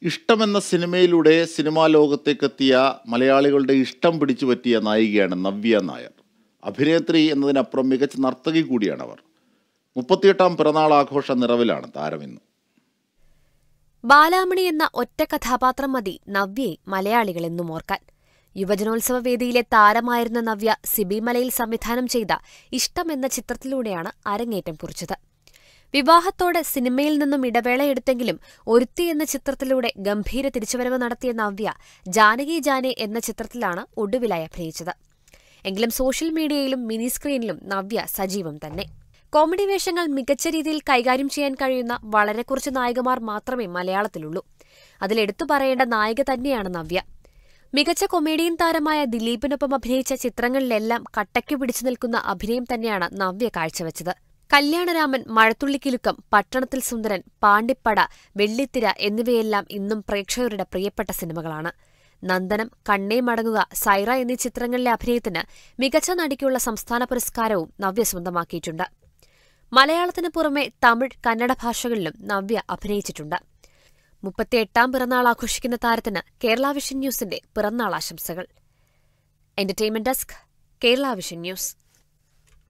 ഇഷ്ടമെന്ന സിനിമയിലൂടെ സിനിമാ ലോകത്തേക്കെത്തിയ മലയാളികളുടെ ഇഷ്ടം പിടിച്ചു പറ്റിയ നായികയാണ് നവ്യ നായർ അഭിനേത്രി എന്നതിനപ്പുറം മികച്ച നർത്തകി കൂടിയാണ് അവർ മുപ്പത്തിയെട്ടാം പിറന്നാൾ ആഘോഷ നിറവിലാണ് താരം ഇന്ന് ബാലാമണി എന്ന ഒറ്റ കഥാപാത്രം മതി നവ്യയെ മലയാളികൾ എന്നും ഓർക്കാൻ യുവജനോത്സവ വേദിയിലെ താരമായിരുന്ന നവ്യ സിബി മലയിൽ സംവിധാനം ചെയ്ത ഇഷ്ടം എന്ന ചിത്രത്തിലൂടെയാണ് അരങ്ങേറ്റം കുറിച്ചത് വിവാഹത്തോടെ സിനിമയിൽ നിന്നും ഇടവേളയെടുത്തെങ്കിലും ഒരുത്തി എന്ന ചിത്രത്തിലൂടെ ഗംഭീര തിരിച്ചുവരവ് നടത്തിയ നവ്യ ജാനകി ജാനെ എന്ന ചിത്രത്തിലാണ് ഒടുവിലായി അഭിനയിച്ചത് എങ്കിലും സോഷ്യൽ മീഡിയയിലും മിനി സ്ക്രീനിലും നവ്യ സജീവം തന്നെ കോമഡി വേഷങ്ങൾ മികച്ച രീതിയിൽ കൈകാര്യം ചെയ്യാൻ കഴിയുന്ന വളരെ കുറച്ച് നായികമാർ മാത്രമേ മലയാളത്തിലുള്ളൂ അതിലെടുത്തു പറയേണ്ട നായിക തന്നെയാണ് നവ്യ മികച്ച കൊമേഡിയൻ താരമായ ദിലീപിനൊപ്പം അഭിനയിച്ച ചിത്രങ്ങളിലെല്ലാം കട്ടയ്ക്കു പിടിച്ചു നിൽക്കുന്ന അഭിനയം തന്നെയാണ് നവ്യ കാഴ്ചവെച്ചത് കല്യാണരാമൻ മഴത്തുള്ളിക്കിലുക്കം പട്ടണത്തിൽ സുന്ദരൻ പാണ്ടിപ്പട വെള്ളിത്തിര എന്നിവയെല്ലാം ഇന്നും പ്രേക്ഷകരുടെ പ്രിയപ്പെട്ട സിനിമകളാണ് നന്ദനം കണ്ണേ മടങ്ങുക സൈറ എന്നീ ചിത്രങ്ങളിലെ അഭിനയത്തിന് മികച്ച നടിക്കുള്ള സംസ്ഥാന പുരസ്കാരവും നവ്യ സ്വന്തമാക്കിയിട്ടുണ്ട് മലയാളത്തിന് പുറമെ തമിഴ് കന്നഡ ഭാഷകളിലും നവ്യ അഭിനയിച്ചിട്ടുണ്ട് മുപ്പത്തിയെട്ടാം പിറന്നാൾ ആഘോഷിക്കുന്ന താരത്തിന് കേരള വിഷൻ ന്യൂസിന്റെ പിറന്നാൾ ആശംസകൾ entertainment desk Kerala vision news